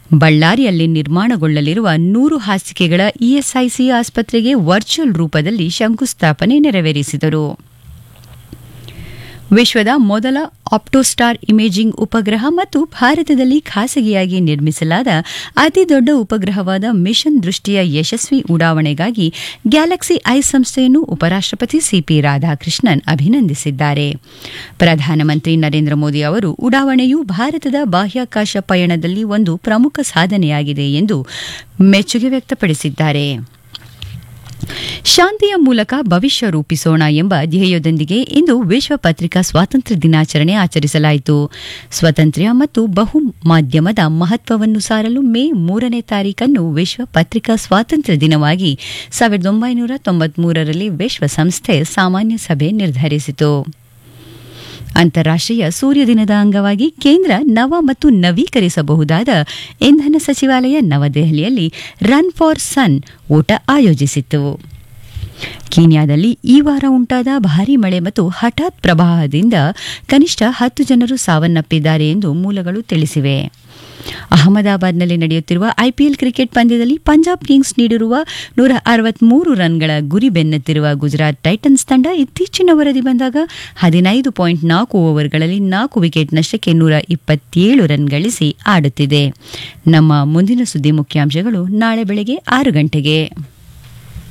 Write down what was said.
ಬಳ್ಳಾರಿಯಲ್ಲಿ ನಿರ್ಮಾಣಗೊಳ್ಳಲಿರುವ ನೂರು ಹಾಸಿಗೆಗಳ ಇಎಸ್ಐಸಿ ಆಸ್ಪತ್ರೆಗೆ ವರ್ಚುವಲ್ ರೂಪದಲ್ಲಿ ಶಂಕುಸ್ಥಾಪನೆ ನೆರವೇರಿಸಿದರು ವಿಶ್ವದ ಮೊದಲ ಆಪ್ಟೋಸ್ಟಾರ್ ಇಮೇಜಿಂಗ್ ಉಪಗ್ರಹ ಮತ್ತು ಭಾರತದಲ್ಲಿ ಖಾಸಗಿಯಾಗಿ ನಿರ್ಮಿಸಲಾದ ಅತಿದೊಡ್ಡ ಉಪಗ್ರಹವಾದ ಮಿಷನ್ ದೃಷ್ಟಿಯ ಯಶಸ್ವಿ ಉಡಾವಣೆಗಾಗಿ ಗ್ಯಾಲಕ್ಸಿ ಐ ಸಂಸ್ಥೆಯನ್ನು ಉಪರಾಷ್ಟಪತಿ ಸಿಪಿ ರಾಧಾಕೃಷ್ಣನ್ ಅಭಿನಂದಿಸಿದ್ದಾರೆ ಪ್ರಧಾನಮಂತ್ರಿ ನರೇಂದ್ರ ಮೋದಿ ಅವರು ಉಡಾವಣೆಯು ಭಾರತದ ಬಾಹ್ಯಾಕಾಶ ಪಯಣದಲ್ಲಿ ಒಂದು ಪ್ರಮುಖ ಸಾಧನೆಯಾಗಿದೆ ಎಂದು ಮೆಚ್ಚುಗೆ ವ್ಯಕ್ತಪಡಿಸಿದ್ದಾರೆ ಶಾಂತಿಯ ಮೂಲಕ ಭವಿಷ್ಯ ರೂಪಿಸೋಣ ಎಂಬ ಧ್ಯೇಯದೊಂದಿಗೆ ಇಂದು ವಿಶ್ವ ಪತ್ರಿಕಾ ಸ್ವಾತಂತ್ರ್ಯ ದಿನಾಚರಣೆ ಆಚರಿಸಲಾಯಿತು ಸ್ವಾತಂತ್ರ್ಯ ಮತ್ತು ಬಹು ಮಾಧ್ಯಮದ ಮಹತ್ವವನ್ನು ಸಾರಲು ಮೇ ಮೂರನೇ ತಾರೀಕನ್ನು ವಿಶ್ವ ಪತ್ರಿಕಾ ಸ್ವಾತಂತ್ರ್ಯ ದಿನವಾಗಿ ಸಾವಿರದ ಒಂಬೈನೂರ ತೊಂಬತ್ಮೂರರಲ್ಲಿ ವಿಶ್ವಸಂಸ್ಥೆ ಸಾಮಾನ್ಯ ಸಭೆ ನಿರ್ಧರಿಸಿತು ಅಂತಾರಾಷ್ಟೀಯ ಸೂರ್ಯ ದಿನದ ಅಂಗವಾಗಿ ಕೇಂದ್ರ ನವ ಮತ್ತು ನವೀಕರಿಸಬಹುದಾದ ಇಂಧನ ಸಚಿವಾಲಯ ನವದೆಹಲಿಯಲ್ಲಿ ರನ್ ಫಾರ್ ಸನ್ ಓಟ ಆಯೋಜಿಸಿತ್ತು ಕೀನ್ಯಾದಲ್ಲಿ ಈ ವಾರ ಉಂಟಾದ ಭಾರೀ ಮಳೆ ಮತ್ತು ಹಠಾತ್ ಪ್ರವಾಹದಿಂದ ಕನಿಷ್ಠ ಹತ್ತು ಜನರು ಸಾವನ್ನಪ್ಪಿದ್ದಾರೆ ಎಂದು ಮೂಲಗಳು ತಿಳಿಸಿವೆ ಅಹಮದಾಬಾದ್ನಲ್ಲಿ ನಡೆಯುತ್ತಿರುವ ಐಪಿಎಲ್ ಕ್ರಿಕೆಟ್ ಪಂದ್ಯದಲ್ಲಿ ಪಂಜಾಬ್ ಕಿಂಗ್ಸ್ ನೀಡಿರುವ ನೂರ ಅರವತ್ಮೂರು ರನ್ಗಳ ಗುರಿ ಬೆನ್ನತ್ತಿರುವ ಗುಜರಾತ್ ಟೈಟನ್ಸ್ ತಂಡ ಇತ್ತೀಚಿನ ವರದಿ ಬಂದಾಗ ಹದಿನೈದು ಪಾಯಿಂಟ್ ನಾಲ್ಕು ಓವರ್ಗಳಲ್ಲಿ ನಾಲ್ಕು ವಿಕೆಟ್ ನಷ್ಟಕ್ಕೆ ನೂರ ಇಪ್ಪತ್ತೇಳು ರನ್ ಗಳಿಸಿ ಆಡುತ್ತಿದೆ ನಮ್ಮ ಮುಂದಿನ ಸುದ್ದಿ ಮುಖ್ಯಾಂಶಗಳು ನಾಳೆ ಬೆಳಗ್ಗೆ ಆರು ಗಂಟೆಗೆ